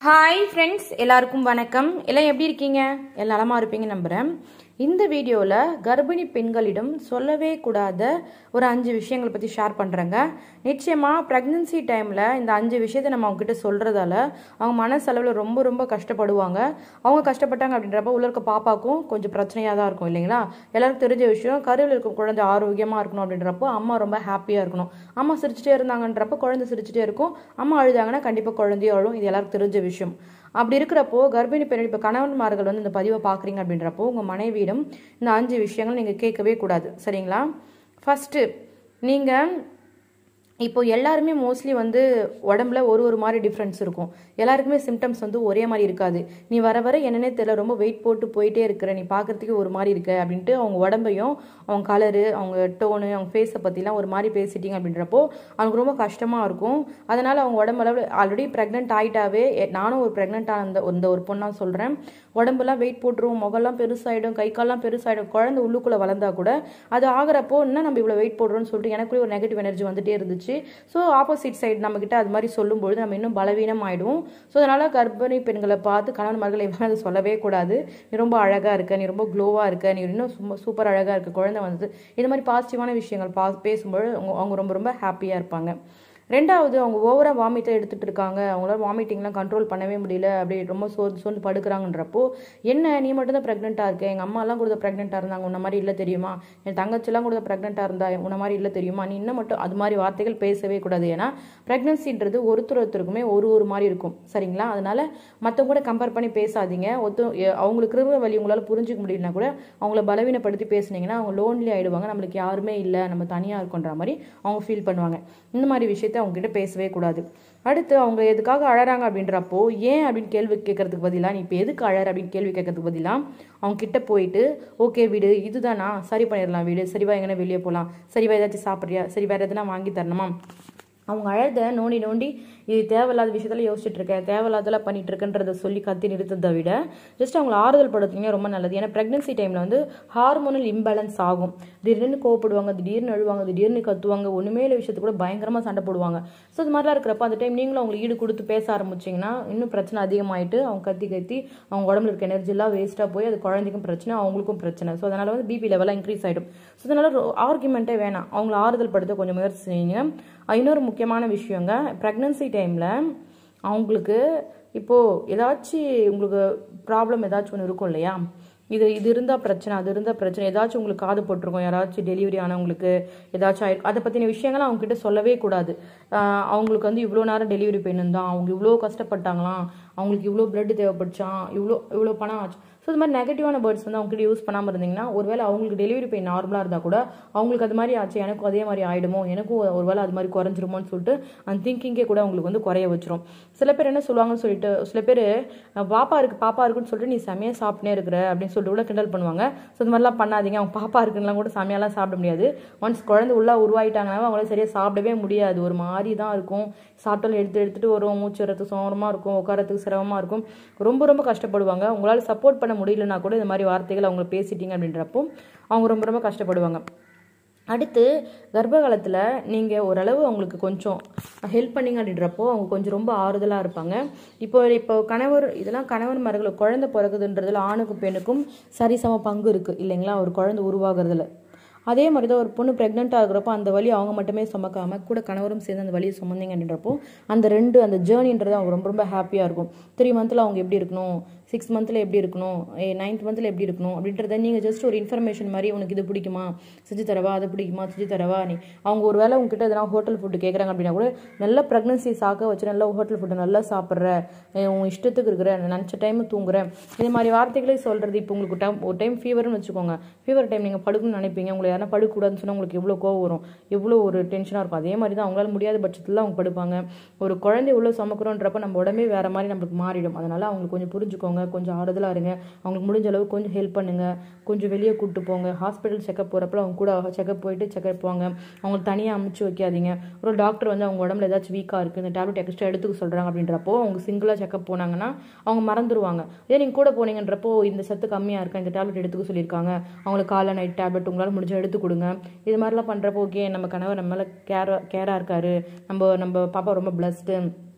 hi friends எல்லாருக்கும் வணக்கம் எல்லாம் எப்படி இருக்கீங்க எல்லாம் நலமா இருப்பீங்க நம்புகிறேன் இந்த வீடியோவில் கர்ப்பிணி பெண்களிடம் சொல்லவே கூடாத ஒரு அஞ்சு விஷயங்களை பற்றி ஷேர் பண்ணுறேங்க நிச்சயமாக ப்ரெக்னன்சி டைமில் இந்த அஞ்சு விஷயத்தை நம்ம அவங்ககிட்ட சொல்கிறதால அவங்க மனசளவில் ரொம்ப ரொம்ப கஷ்டப்படுவாங்க அவங்க கஷ்டப்பட்டாங்க அப்படின்றப்ப உள்ள இருக்க பாப்பாக்கும் கொஞ்சம் பிரச்சனையாக தான் இருக்கும் இல்லைங்களா எல்லாருக்கும் தெரிஞ்ச விஷயம் கருவில் இருக்க குழந்தை ஆரோக்கியமாக இருக்கணும் அப்படின்றப்போ அம்மா ரொம்ப ஹாப்பியாக இருக்கணும் அம்மா சிரிச்சிட்டே இருந்தாங்கன்றப்ப குழந்தை சிரிச்சிட்டே இருக்கும் அம்மா அழுதாங்கன்னா கண்டிப்பாக குழந்தையும் அழும் இது எல்லாருக்கும் தெரிஞ்ச விஷயம் அப்படி இருக்கிறப்போ கர்ப்பிணி பெண் இப்போ கணவன்மார்கள் வந்து இந்த பதிவை பார்க்குறீங்க அப்படின்றப்போ உங்கள் மனைவியிடம் இந்த அஞ்சு விஷயங்கள் நீங்கள் கேட்கவே கூடாது சரிங்களா ஃபஸ்ட்டு நீங்கள் இப்போ எல்லாருமே மோஸ்ட்லி வந்து உடம்புல ஒரு ஒரு மாதிரி டிஃப்ரென்ஸ் இருக்கும் எல்லாருக்குமே சிம்டம்ஸ் வந்து ஒரே மாதிரி இருக்காது நீ வர வர என்னன்னே தெரியல ரொம்ப வெயிட் போட்டு போயிட்டே இருக்கிற நீ பார்க்கறதுக்கு ஒரு மாதிரி இருக்க அப்படின்ட்டு அவங்க உடம்பையும் அவங்க கலரு அவங்க டோனு அவங்க ஃபேஸை பற்றிலாம் ஒரு மாதிரி பேசிட்டீங்க அப்படின்றப்போ அவங்களுக்கு ரொம்ப கஷ்டமாக இருக்கும் அதனால் அவங்க உடம்புல ஆல்ரெடி ப்ரெக்னென்ட் ஆகிட்டாவே நானும் ஒரு ப்ரெக்னென்ட்டான அந்த இந்த ஒரு பொண்ணாக சொல்கிறேன் உடம்புலாம் வெயிட் போட்டுரும் முகம்லாம் பெருசாகிடும் கை கால்லாம் பெருசாகிடும் குழந்தை உள்ளுக்குள்ளே வளர்ந்தா கூட அது ஆகிறப்போ இன்னும் நம்ம இவ்வளோ வெயிட் போடுறோம்னு சொல்லிட்டு எனக்குள்ளே ஒரு நெகட்டிவ் எனர்ஜி வந்துட்டே இருந்துச்சு ஸோ ஆப்போசிட் சைடு நம்மக்கிட்ட அது மாதிரி சொல்லும்பொழுது நம்ம இன்னும் பலவீனம் ஆகிடுவோம் ஸோ அதனால் கர்ப்பிணி பெண்களை பார்த்து கணவன்மார்கள் இவங்க அதை சொல்லவே கூடாது நீ ரொம்ப அழகாக இருக்க நீ ரொம்ப க்ளோவாக இருக்க நீ இன்னும் சும்மா சூப்பர் அழகாக இருக்க குழந்தை வந்து இந்த மாதிரி பாசிட்டிவான விஷயங்கள் பா பேசும்போது அவங்க அவங்க ரொம்ப ரொம்ப ஹாப்பியாக இருப்பாங்க ரெண்டாவது அவங்க ஓவராக வாமிட்டை எடுத்துகிட்டு இருக்காங்க அவங்களால வாமிட்டிங்லாம் கண்ட்ரோல் பண்ணவே முடியல அப்படி ரொம்ப சோர்ந்து சோர்ந்து படுக்கிறாங்கன்றப்போ என்ன நீ மட்டும் தான் ப்ரெக்னெண்ட்டாக இருக்க எங்கள் அம்மாலாம் கூட ப்ரெக்னெண்ட்டாக இருந்தாங்க உன்ன மாதிரி இல்லை தெரியுமா என் தங்கச்சிலாம் கூட ப்ரெக்னெண்ட்டாக இருந்தா உன்ன மாதிரி இல்லை தெரியுமா நீ இன்னும் மட்டும் அது மாதிரி வார்த்தைகள் பேசவே கூடாது ஏன்னா ப்ரெக்னன்சின்றது ஒருத்தர் ஒருத்தருக்குமே ஒரு ஒரு மாதிரி இருக்கும் சரிங்களா அதனால மற்றவங்க கூட கம்பேர் பண்ணி பேசாதீங்க ஒத்து அவங்களுக்கு இருக்கிற வழி உங்களால் புரிஞ்சிக்க முடியலனா கூட அவங்கள பலவீனப்படுத்தி பேசுனீங்கன்னா அவங்க லோன்லி ஆகிடுவாங்க நம்மளுக்கு யாருமே இல்லை நம்ம தனியாக இருக்கோன்ற மாதிரி அவங்க ஃபீல் பண்ணுவாங்க இந்த மாதிரி விஷயத்த அவங்க கிட்ட பேசவே கூடாது அடுத்து அவங்க எதுக்காக அழறாங்க அப்படின்றப்போ ஏன் அப்படின்னு கேள்வி கேட்கறதுக்கு பதிலாக நீ இப்போ எதுக்கு அழற அப்படின்னு கேள்வி கேட்கறதுக்கு பதிலாக அவங்க கிட்ட போயிட்டு ஓகே வீடு இதுதானா சரி பண்ணிடலாம் வீடு சரிவா எங்கன்னா வெளியே போகலாம் சரிவா ஏதாச்சும் சாப்பிட்றியா சரி வேறு எதுனா வாங்கி தரணுமா அவங்க அழத நோண்டி நோண்டி இது தேவையில்லாத விஷயத்தில் யோசிச்சுட்டு இருக்கேன் தேவையில்லாதெல்லாம் பண்ணிட்டு இருக்கன்றதை சொல்லி கத்தி நிறுத்ததை விட ஜஸ்ட் அவங்கள ஆறுதல் படுத்துனீங்க ரொம்ப நல்லது ஏன்னா ப்ரெக்னன்சி டைமில் வந்து ஹார்மோனல் இம்பேலன்ஸ் ஆகும் திடீர்னு கோவப்படுவாங்க திடீர்னு அழுவாங்க திடீர்னு கத்துவாங்க ஒன்றுமே இல்லை விஷயத்து கூட பயங்கரமாக சண்டை போடுவாங்க ஸோ இது மாதிரிலாம் இருக்கிறப்ப அந்த டைம் நீங்களும் அவங்களுக்கு ஈடு கொடுத்து பேச ஆரம்பிச்சிங்கன்னா இன்னும் பிரச்சனை அதிகமாயிட்டு அவங்க கத்தி கத்தி அவங்க உடம்புல இருக்க எனர்ஜிலாம் வேஸ்ட்டாக போய் அது குழந்தைக்கும் பிரச்சனை அவங்களுக்கும் பிரச்சனை ஸோ அதனால் வந்து பிபி லெவலாக இன்க்ரீஸ் ஆகிடும் ஸோ அதனால் ஆர்குமெண்ட்டே வேணாம் அவங்கள ஆறுதல் படுத்த கொஞ்சம் முயற்சி செய்யுங்க இன்னொரு முக்கியமான விஷயங்க ப்ரெக்னன்சி டைமில் அவங்களுக்கு இப்போது ஏதாச்சும் உங்களுக்கு ப்ராப்ளம் ஏதாச்சும் ஒன்று இருக்கும் இல்லையா இது இது இருந்தால் பிரச்சனை அது இருந்தால் பிரச்சனை ஏதாச்சும் உங்களுக்கு காது போட்டிருக்கோம் யாராச்சும் டெலிவரி ஆனவங்களுக்கு ஏதாச்சும் ஆயிருக்கும் அதை பற்றின விஷயங்களை அவங்ககிட்ட சொல்லவே கூடாது அவங்களுக்கு வந்து இவ்வளோ நேரம் டெலிவரி பெயின் தான் அவங்க இவ்வளோ கஷ்டப்பட்டாங்களாம் அவங்களுக்கு இவ்வளோ பிளட் தேவைப்படுச்சான் இவ்வளோ இவ்வளோ பணம் ஆச்சு ஸோ இது மாதிரி நெகட்டிவான வேர்ட்ஸ் வந்து அவங்ககிட்ட யூஸ் பண்ணாமல் இருந்தீங்கன்னா ஒருவேளை அவங்களுக்கு டெலிவரி பெயின் நார்மலாக இருந்தால் கூட அவங்களுக்கு அது மாதிரி ஆச்சு எனக்கும் அதே மாதிரி ஆகிடுமோ எனக்கும் ஒருவேளை அது மாதிரி குறைஞ்சிருமோன்னு சொல்லிட்டு அந்த திங்கிங்கே கூட அவங்களுக்கு வந்து குறைய வச்சிரும் சில பேர் என்ன சொல்லுவாங்கன்னு சொல்லிட்டு சில பேர் பாப்பா இருக்கு பாப்பா இருக்குன்னு சொல்லிட்டு நீ செமையாக சாப்பிட்டே இருக்கிற அப்படின்னு சொல்லிட்டு கூட கிண்டல் பண்ணுவாங்க ஸோ இது மாதிரிலாம் பண்ணாதீங்க அவங்க பாப்பா இருக்குன்னா கூட செமையாலாம் சாப்பிட முடியாது ஒன்ஸ் குழந்தை உள்ளே உருவாயிட்டாங்கன்னா அவங்களால சரியாக சாப்பிடவே முடியாது ஒரு மாதிரி தான் இருக்கும் சாப்பிட்டாலும் எடுத்து எடுத்துகிட்டு வரும் மூச்சு வரத்துக்கு சோரமாக இருக்கும் உட்காரத்துக்கு சிரமமாக இருக்கும் ரொம்ப ரொம்ப கஷ்டப்படுவாங்க உங்களால் சப்போர்ட் பண்ண முடியலன்னா கூட இந்த மாதிரி வார்த்தைகள் அவங்க பேசிட்டீங்க அப்படின்றப்போ அவங்க ரொம்ப ரொம்ப கஷ்டப்படுவாங்க அடுத்து கர்ப்ப காலத்தில் நீங்கள் ஓரளவு அவங்களுக்கு கொஞ்சம் ஹெல்ப் பண்ணிங்க அப்படின்றப்போ அவங்க கொஞ்சம் ரொம்ப ஆறுதலாக இருப்பாங்க இப்போ இப்போ கணவர் இதெல்லாம் கணவன் மரங்களை குழந்தை பிறகுதுன்றதுல ஆணுக்கும் பெண்ணுக்கும் சரிசம பங்கு இருக்குது இல்லைங்களா ஒரு குழந்தை உருவாகிறதுல அதே மாதிரி தான் ஒரு பொண்ணு ப்ரெக்னெண்ட்டாக இருக்கிறப்போ அந்த வழி அவங்க மட்டுமே சுமக்காமல் கூட கணவரும் சேர்ந்து அந்த வழியை சுமந்தீங்க அப்படின்றப்போ அந்த ரெண்டு அந்த ஜேர்னின்றது அவங்க ரொம்ப ரொம்ப ஹாப்பியாக இருக்கும் த்ரீ மந்தில் அவங்க எப்படி இருக்கணும் சிக்ஸ் மந்தில் எப்படி இருக்கணும் ஏ நைன்த் மந்தில் எப்படி இருக்கணும் அப்படின்றத நீங்கள் ஜஸ்ட் ஒரு இன்ஃபர்மேஷன் மாதிரி உனக்கு இது பிடிக்குமா செஞ்சு தரவா அது பிடிக்குமா செஞ்சு தரவா நீ அவங்க ஒரு வேளை உங்ககிட்ட எதனா ஹோட்டல் ஃபுட்டு கேட்குறாங்க அப்படின்னா கூட நல்ல ப்ரெக்னன்சி சாக்க வச்சு நல்லா ஹோட்டல் ஃபுட்டு நல்லா சாப்பிட்ற உன் இஷ்டத்துக்கு இருக்கிற நினச்ச டைம் தூங்குறேன் இந்த மாதிரி வார்த்தைகளே சொல்கிறது இப்போ உங்களுக்கு டைம் ஒரு டைம் ஃபீவர்னு வச்சுக்கோங்க ஃபீவர் டைம் நீங்கள் படுக்கணும்னு நினைப்பீங்க உங்களை யாரும் படுக்கக்கூடாதுன்னு சொன்னால் உங்களுக்கு எவ்வளோ கோவம் வரும் எவ்வளோ ஒரு டென்ஷனாக இருக்கும் அதே மாதிரி தான் அவங்களால முடியாத பட்சத்தில் அவங்க படுப்பாங்க ஒரு குழந்தை எவ்வளோ சுமக்கிறோன்றப்ப நம்ம உடம்பே வேறு மாதிரி நம்மளுக்கு மாறிடும் அதனால் அவங்களுக்கு கொஞ்சம் புரிஞ்சுக்கோங்க கொஞ்சம் ஆறுதலாக இருங்க அவங்களுக்கு முடிஞ்ச அளவு கொஞ்சம் ஹெல்ப் பண்ணுங்கள் கொஞ்சம் வெளியே கூப்பிட்டு போங்க ஹாஸ்பிட்டல் செக்கப் போகிறப்ப அவங்க கூட செக்கப் போயிட்டு செக்கப் போங்க அவங்களுக்கு தனியாக அமுச்சு வைக்காதீங்க ஒரு டாக்டர் வந்து அவங்க உடம்புல ஏதாச்சும் வீக்காக இருக்குது இந்த டேப்லெட் எக்ஸ்ட்ரா எடுத்துக்க சொல்கிறாங்க அப்படின்றப்போ அவங்க சிங்கிளாக செக்கப் போனாங்கன்னா அவங்க மறந்துடுவாங்க இதே நீங்கள் கூட போனீங்கன்றப்போ இந்த சத்து கம்மியாக இருக்கா இந்த டேப்லெட் எடுத்துக்க சொல்லியிருக்காங்க அவங்களுக்கு காலை நைட் டேப்லெட் உங்களால் முடிஞ்ச எடுத்து கொடுங்க இது மாதிரிலாம் பண்ணுறப்போ ஓகே நம்ம கணவர் நம்ம மேலே கேர் கேராக இருக்காரு நம்ம நம்ம பாப்பா ரொம்ப பிளஸ்டு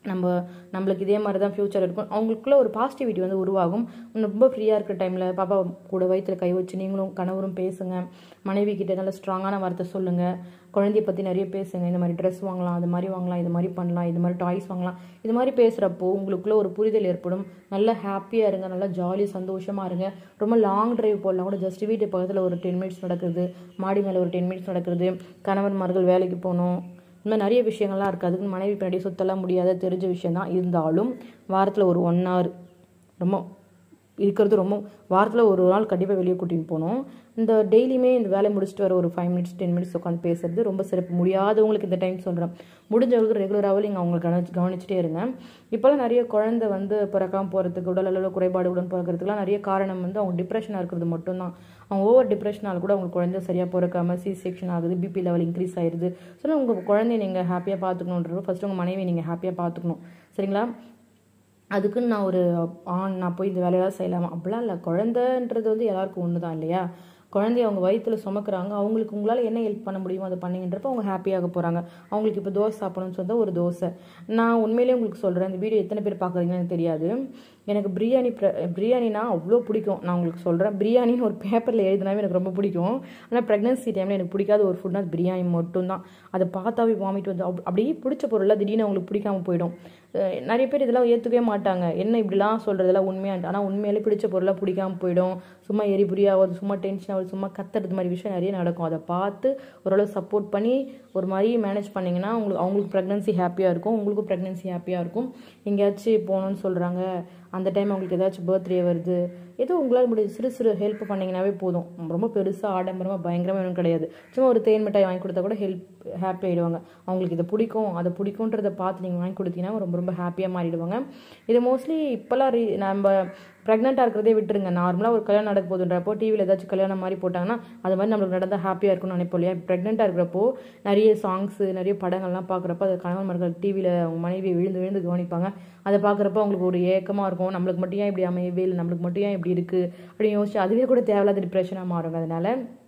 நம்ம நம்மளுக்கு இதே மாதிரி தான் ஃப்யூச்சர் இருக்கும் அவங்களுக்குள்ள ஒரு பாசிட்டிவிட்டி வந்து உருவாகும் ரொம்ப ஃப்ரீயாக இருக்கிற டைமில் பாப்பா கூட வயிற்றுல கை வச்சு நீங்களும் கணவரும் பேசுங்க மனைவி கிட்ட நல்ல ஸ்ட்ராங்கான வார்த்தை சொல்லுங்கள் குழந்தைய பற்றி நிறைய பேசுங்க இந்த மாதிரி ட்ரெஸ் வாங்கலாம் அது மாதிரி வாங்கலாம் இது மாதிரி பண்ணலாம் இது மாதிரி டாய்ஸ் வாங்கலாம் இது மாதிரி பேசுகிறப்போ உங்களுக்குள்ள ஒரு புரிதல் ஏற்படும் நல்லா ஹாப்பியாக இருங்க நல்லா ஜாலி சந்தோஷமாக இருங்க ரொம்ப லாங் டிரைவ் போடலாம் கூட ஜஸ்ட் வீட்டு பக்கத்தில் ஒரு டென் மினிட்ஸ் நடக்குது மாடி மேலே ஒரு டென் மினிட்ஸ் நடக்குது கணவன்மார்கள் வேலைக்கு போகணும் இந்த மாதிரி நிறைய விஷயங்கள்லாம் இருக்குது அதுக்குன்னு மனைவி பின்னாடி சுத்தலாம் முடியாத தெரிஞ்ச விஷயம் தான் இருந்தாலும் வாரத்தில் ஒரு ஒன் ஹவர் ரொம்ப இருக்கிறது ரொம்ப வாரத்தில் ஒரு நாள் கண்டிப்பாக வெளியே கூட்டிகிட்டு போகணும் இந்த டெய்லியுமே இந்த வேலையை முடிச்சுட்டு வர ஒரு ஃபைவ் மினிட்ஸ் டென் மினிட்ஸ் உட்காந்து பேசுறது ரொம்ப சிறப்பு முடியாதவங்களுக்கு இந்த டைம் சொல்கிறேன் முடிஞ்சவங்களுக்கு ரெகுலராகவே நீங்கள் அவங்களுக்கு கவனிச்சு கவனிச்சிட்டே இருங்க இப்போல்லாம் நிறைய குழந்தை வந்து பிறக்காம போகிறதுக்கு உடல் அளவில் குறைபாடுடன் பிறக்கிறதுக்குலாம் நிறைய காரணம் வந்து அவங்க டிப்ரெஷனாக இருக்கிறது மட்டும்தான் அவங்க ஓவர் டிப்ரெஷனால் கூட அவங்க குழந்தை சரியாக பிறக்காம சி செக்ஷன் ஆகுது பிபி லெவல் இன்க்ரீஸ் ஆயிடுது ஸோ உங்கள் குழந்தைய நீங்கள் ஹாப்பியாக பார்த்துக்கணுன்றது ஃபஸ்ட்டு உங்கள் மனைவி நீங்கள் ஹாப்பியாக பார்த்துக்கணும் சரிங்களா அதுக்குன்னு நான் ஒரு ஆண் நான் போய் இந்த வேலையெல்லாம் செய்யலாமா அப்படிலாம் இல்லை குழந்தைன்றது வந்து எல்லாருக்கும் ஒன்று தான் இல்லையா குழந்தைய அவங்க வயிற்றுல சுமக்குறாங்க அவங்களுக்கு உங்களால் என்ன ஹெல்ப் பண்ண முடியுமோ அதை பண்ணீங்கன்றப்ப அவங்க ஹாப்பியாக போகிறாங்க அவங்களுக்கு இப்போ தோசை சாப்பிடணும்னு சொன்னால் ஒரு தோசை நான் உண்மையிலேயே உங்களுக்கு சொல்கிறேன் இந்த வீடியோ எத்தனை பேர் பார்க்குறீங்கன்னு எனக்கு தெரியாது எனக்கு பிரியாணி பிரியாணினா அவ்வளோ பிடிக்கும் நான் உங்களுக்கு சொல்கிறேன் பிரியாணின்னு ஒரு பேப்பரில் எழுதினாவே எனக்கு ரொம்ப பிடிக்கும் ஆனால் ப்ரெக்னன்சி டைமில் எனக்கு பிடிக்காத ஒரு ஃபுட்னா பிரியாணி மட்டும்தான் அதை பார்த்தாவே வாமிட் வந்து அப்படியே பிடிச்ச பொருளாக திடீர்னு அவங்களுக்கு பிடிக்காம போயிடும் நிறைய பேர் இதெல்லாம் ஏற்றுக்கவே மாட்டாங்க என்ன இப்படிலாம் சொல்கிறதெல்லாம் உண்மையாக ஆனால் உண்மையிலே பிடிச்ச பொருளாக பிடிக்காம போயிடும் சும்மா எரிபுரியாவது சும்மா டென்ஷன் ஆகுது சும்மா கத்துறது மாதிரி விஷயம் நிறைய நடக்கும் அதை பார்த்து ஓரளவு சப்போர்ட் பண்ணி ஒரு மாதிரி மேனேஜ் பண்ணிங்கன்னா உங்களுக்கு அவங்களுக்கு ப்ரெக்னன்சி ஹாப்பியாக இருக்கும் உங்களுக்கும் ப்ரெக்னன்சி ஹாப்பியாக இருக்கும் எங்கேயாச்சும் போகணுன்னு சொல்கிறாங்க அந்த டைம் அவங்களுக்கு ஏதாச்சும் பர்த்டே வருது ஏதோ உங்களால் முடிஞ்ச சிறு சிறு ஹெல்ப் பண்ணிங்கனாவே போதும் ரொம்ப பெருசாக ஆடம்பரமாக பயங்கரமாக ஒன்றும் கிடையாது சும்மா ஒரு தேன் மிட்டாய் வாங்கி கொடுத்தா கூட ஹெல்ப் ஹாப்பி ஆகிடுவாங்க அவங்களுக்கு இதை பிடிக்கும் அதை பிடிக்குன்றதை பார்த்து நீங்கள் வாங்கி கொடுத்தீங்கன்னா ரொம்ப ரொம்ப ஹாப்பியாக மாறிடுவாங்க இது மோஸ்ட்லி இப்போல்லாம் ரீ நம்ம ப்ரெக்னெண்ட்டாக இருக்கிறதே விட்டுருங்க நார்மலாக ஒரு கல்யாணம் நடக்க போதுன்றப்போ டிவியில் ஏதாச்சும் கல்யாணம் மாதிரி போட்டாங்கன்னா அது மாதிரி நம்மளுக்கு நடந்தால் ஹாப்பியாக இருக்கும்னு நினைப்போம் இல்லையா ப்ரெக்னெண்ட்டாக இருக்கிறப்போ நிறைய சாங்ஸு நிறைய படங்கள்லாம் பார்க்குறப்ப அது கணவன்மார்கள் டிவியில் அவங்க மனைவியை விழுந்து விழுந்து கவனிப்பாங்க அதை பார்க்குறப்ப அவங்களுக்கு ஒரு ஏக்கமாக இருக்கும் நம்மளுக்கு மட்டும் ஏன் இப்படி அமையவே இல்லை நம்மளுக்கு மட்டும் ஏன் இப்படி இருக்குது அப்படின்னு யோசிச்சு அதுவே கூட தேவையில்லாத டிப்ரெஷனாக மாறுங்க அதனால்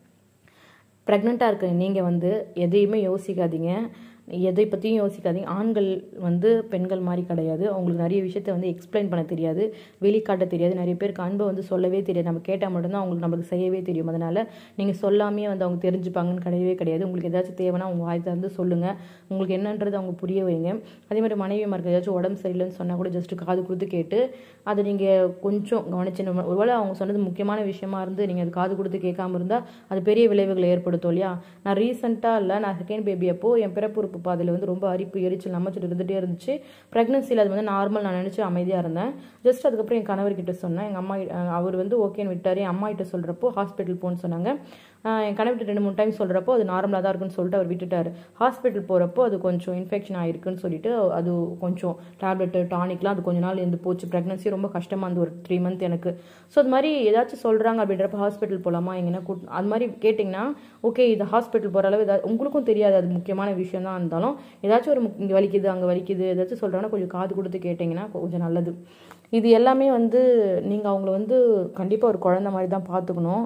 ப்ரெக்னெண்ட்டாக இருக்கிற நீங்கள் வந்து எதையுமே யோசிக்காதீங்க எதை பற்றியும் யோசிக்காதீங்க ஆண்கள் வந்து பெண்கள் மாதிரி கிடையாது அவங்களுக்கு நிறைய விஷயத்த வந்து எக்ஸ்பிளைன் பண்ண தெரியாது வெளிக்காட்ட தெரியாது நிறைய பேருக்கு அன்பை வந்து சொல்லவே தெரியாது நம்ம கேட்டால் மட்டும்தான் அவங்களுக்கு நம்மளுக்கு செய்யவே தெரியும் அதனால் நீங்கள் சொல்லாமே வந்து அவங்க தெரிஞ்சுப்பாங்கன்னு கிடையவே கிடையாது உங்களுக்கு ஏதாச்சும் தேவைன்னா அவங்க வாய் திறந்து சொல்லுங்கள் உங்களுக்கு என்னன்றது அவங்க புரிய வைங்க அதே மாதிரி மனைவிமாருக்கு ஏதாச்சும் உடம்பு சரியில்லைன்னு சொன்னால் கூட ஜஸ்ட்டு காது கொடுத்து கேட்டு அதை நீங்கள் கொஞ்சம் கவனிச்சு ஒருவேளை அவங்க சொன்னது முக்கியமான விஷயமா இருந்து நீங்கள் அது காது கொடுத்து கேட்காம இருந்தால் அது பெரிய விளைவுகளை ஏற்படுத்தும் இல்லையா நான் ரீசெண்டாக இல்லை நான் செகண்ட் பேபி அப்போ என் பிறப்புறுப்பு பாதையில் வந்து ரொம்ப அரிப்பு எரிச்சல் நம்மச்சிட்டு இருந்துகிட்டே இருந்துச்சு ப்ரெக்னன்சியில் அது வந்து நார்மல் நான் நினச்சி அமைதியாக இருந்தேன் ஜஸ்ட் அதுக்கப்புறம் என் கணவர்கிட்ட சொன்னேன் எங்கள் அம்மா அவர் வந்து ஓகேன்னு விட்டார் என் அம்மா கிட்ட சொல்கிறப்போ ஹாஸ்பிட்டல் போன்னு சொன்னாங்க என் கணவர்கிட்ட ரெண்டு மூணு டைம் சொல்கிறப்போ அது நார்மலாக தான் இருக்குன்னு சொல்லிட்டு அவர் விட்டுட்டார் ஹாஸ்பிட்டல் போகிறப்போ அது கொஞ்சம் இன்ஃபெக்ஷன் ஆயிருக்குன்னு சொல்லிட்டு அது கொஞ்சம் டேப்லெட்டு டானிக்லாம் அது கொஞ்ச நாள் இருந்து போச்சு ப்ரெக்னன்சி ரொம்ப கஷ்டமாக இருந்து ஒரு த்ரீ மந்த் எனக்கு ஸோ அது மாதிரி ஏதாச்சும் சொல்கிறாங்க அப்படின்றப்ப ஹாஸ்பிட்டல் போகலாமா எங்கன்னா கூட் அது மாதிரி கேட்டிங்கன்னா ஓகே இது ஹாஸ்பிட்டல் போகிற அளவு ஏதாவது உங்களுக்கும் தெரியாது அது முக்கியமான விஷயம் தான் இருந்தாலும் ஏதாச்சும் ஒரு இங்கே வலிக்குது அங்கே வலிக்குது ஏதாச்சும் சொல்கிறாங்கன்னா கொஞ்சம் காது கொடுத்து கேட்டிங்கன்னா கொஞ்சம் நல்லது இது எல்லாமே வந்து நீங்கள் அவங்கள வந்து கண்டிப்பாக ஒரு குழந்த மாதிரி தான் பார்த்துக்கணும்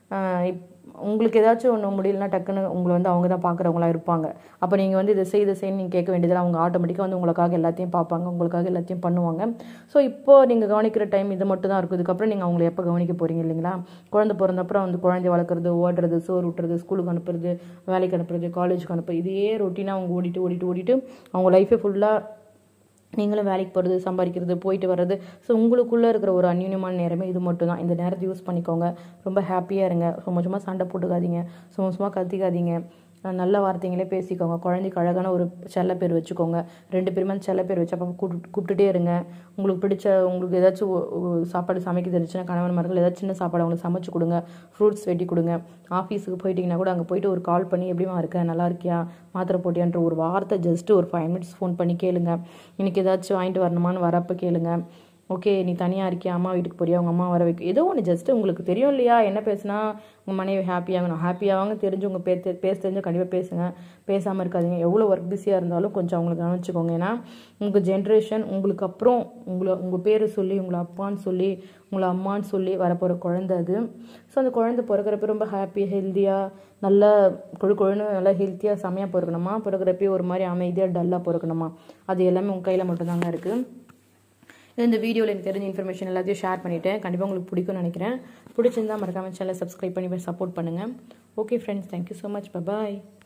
இப் உங்களுக்கு ஏதாச்சும் ஒன்று முடியலனா டக்குன்னு உங்களை வந்து அவங்க தான் பார்க்குறவங்களா இருப்பாங்க அப்போ நீங்கள் வந்து இதை செய் இதை செய்யு நீங்கள் கேட்க வேண்டியதில்லை அவங்க ஆட்டோமேட்டிக்காக வந்து உங்களுக்காக எல்லாத்தையும் பார்ப்பாங்க உங்களுக்காக எல்லாத்தையும் பண்ணுவாங்க ஸோ இப்போ நீங்கள் கவனிக்கிற டைம் இது மட்டும் தான் இருக்கும் இதுக்கப்புறம் நீங்கள் அவங்கள எப்போ கவனிக்க போகிறீங்க இல்லைங்களா குழந்தை பிறந்தப்புறம் வந்து குழந்தை வளர்க்குறது ஓடுறது சோறு விட்டுறது ஸ்கூலுக்கு அனுப்புறது வேலைக்கு அனுப்புறது காலேஜுக்கு அனுப்புறது இதே ரொட்டீனாக அவங்க ஓடிட்டு ஓடிட்டு ஓடிட்டு அவங்க லைஃபே ஃபுல்லாக நீங்களும் வேலைக்கு போகிறது சம்பாதிக்கிறது போயிட்டு வர்றது ஸோ உங்களுக்குள்ளே இருக்கிற ஒரு அந்யூன்யமான நேரமே இது மட்டும் தான் இந்த நேரத்தை யூஸ் பண்ணிக்கோங்க ரொம்ப ஹாப்பியாக இருங்க சும்மா சும்மா சண்டை போட்டுக்காதீங்க சும்மா சும்மா கத்திக்காதீங்க நல்ல வார்த்தைங்களே பேசிக்கோங்க குழந்தைக்கு அழகான ஒரு செல்ல பேர் வச்சுக்கோங்க ரெண்டு பேருமே அந்த செல்ல பேர் வச்சு அப்போ கூப்பிட்டு கூப்பிட்டுட்டே இருங்க உங்களுக்கு பிடிச்ச உங்களுக்கு ஏதாச்சும் சாப்பாடு சமைக்க தெரிஞ்சுன்னா கணவன்மார்கள் ஏதாச்சும் சின்ன சாப்பாடு அவங்களுக்கு சமைச்சு கொடுங்க ஃப்ரூட்ஸ் வெட்டி கொடுங்க ஆஃபீஸுக்கு போயிட்டீங்கன்னா கூட அங்கே போயிட்டு ஒரு கால் பண்ணி எப்படிமா இருக்க நல்லா இருக்கியா மாத்திரை போட்டியான்ற ஒரு வார்த்தை ஜஸ்ட்டு ஒரு ஃபைவ் மினிட்ஸ் ஃபோன் பண்ணி கேளுங்க இன்னைக்கு ஏதாச்சும் வாங்கிட்டு வரணுமான்னு வரப்போ கேளுங்க ஓகே நீ தனியாக இருக்கியா அம்மா வீட்டுக்கு போறியா உங்கள் அம்மா வர வைக்க ஏதோ ஒன்று ஜஸ்ட் உங்களுக்கு தெரியும் இல்லையா என்ன பேசுனா உங்கள் மனைவி ஹாப்பியாகணும் ஹாப்பியாவாங்க தெரிஞ்சு உங்கள் பே பேச தெரிஞ்சு கண்டிப்பாக பேசுங்க பேசாமல் இருக்காதீங்க எவ்வளோ ஒர்க் பிஸியாக இருந்தாலும் கொஞ்சம் அவங்களுக்கு கவனிச்சுக்கோங்க ஏன்னா உங்கள் ஜென்ரேஷன் உங்களுக்கு அப்புறம் உங்களை உங்கள் பேரை சொல்லி உங்களை அப்பான்னு சொல்லி உங்களை அம்மான்னு சொல்லி வரப்போகிற குழந்தை அது ஸோ அந்த குழந்தை பிறக்கிறப்ப ரொம்ப ஹாப்பி ஹெல்த்தியாக நல்லா கொழு கொழுன்னு நல்லா ஹெல்த்தியாக செமையாக பிறக்கணுமா பிறக்கிறப்பே ஒரு மாதிரி அமைதியாக டல்லாக பிறக்கணுமா அது எல்லாமே உங்கள் கையில் மட்டும்தாங்க இருக்குது இந்த வீடியோவில் எனக்கு தெரிஞ்ச இன்ஃபர்மேஷன் எல்லாத்தையும் ஷேர் பண்ணிவிட்டேன் கண்டிப்பாக உங்களுக்கு பிடிக்கும்னு நினைக்கிறேன் பிடிச்சிருந்தா மறக்காம சேனலை சப்ஸ்கிரைப் பண்ணி சப்போர்ட் பண்ணுங்கள் okay friends thank you so much bye bye